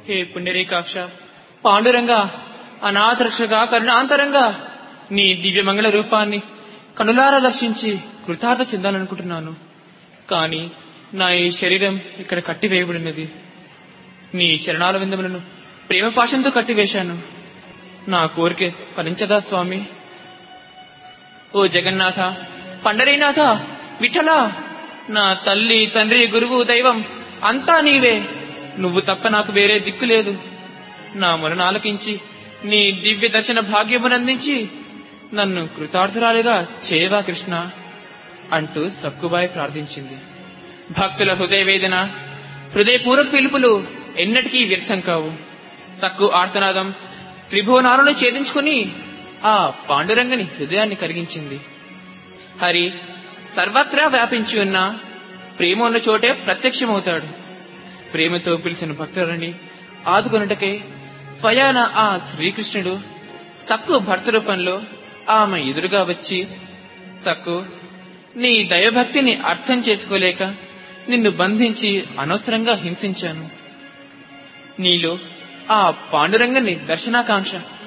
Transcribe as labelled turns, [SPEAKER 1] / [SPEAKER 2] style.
[SPEAKER 1] హే పుణ్యరేకాక్ష పాండురంగా అనాథరక్షగా కరుణాంతరంగా నీ దివ్యమంగళ రూపాన్ని కనులారా దర్శించి కృతార్థ చెందాలనుకుంటున్నాను కాని నా ఈ శరీరం ఇక్కడ కట్టివేయబడినది నీ చరణాల విందములను ప్రేమ పాశంతో కట్టివేశాను నా కోరిక ఫలించదా స్వామి ఓ జగన్నాథ పండరీనాథ విఠల నా తల్లి తండ్రి గురువు దైవం అంతా నీవే నువ్వు తప్ప నాకు వేరే దిక్కు లేదు నా మొరను ఆలకించి నీ దివ్య దర్శన భాగ్యమునందించి నన్ను కృతార్థురాలిగా చేయవా కృష్ణ అంటూ సక్కుబాయి ప్రార్థించింది భక్తుల హృదయ వేదన హృదయపూర్వక పిలుపులు ఎన్నటికీ వ్యర్థం కావు సక్కు ఆర్తనాదం త్రిభువనాలను ఛేదించుకుని ఆ పాండురంగని హృదయాన్ని కరిగించింది హరి సర్వత్రా వ్యాపించి ఉన్న ప్రేమ ఉన్న చోటే ప్రత్యక్షమవుతాడు ప్రేమతో పిలిచిన భక్తులని ఆదుకొనుటకై స్వయాన ఆ శ్రీకృష్ణుడు సక్కు భర్త రూపంలో ఆమె ఎదురుగా వచ్చి సక్కు నీ దైవభక్తిని అర్థం చేసుకోలేక నిన్ను బంధించి అనవసరంగా హింసించాను నీలో ఆ పాండురంగని దర్శనాకాంక్ష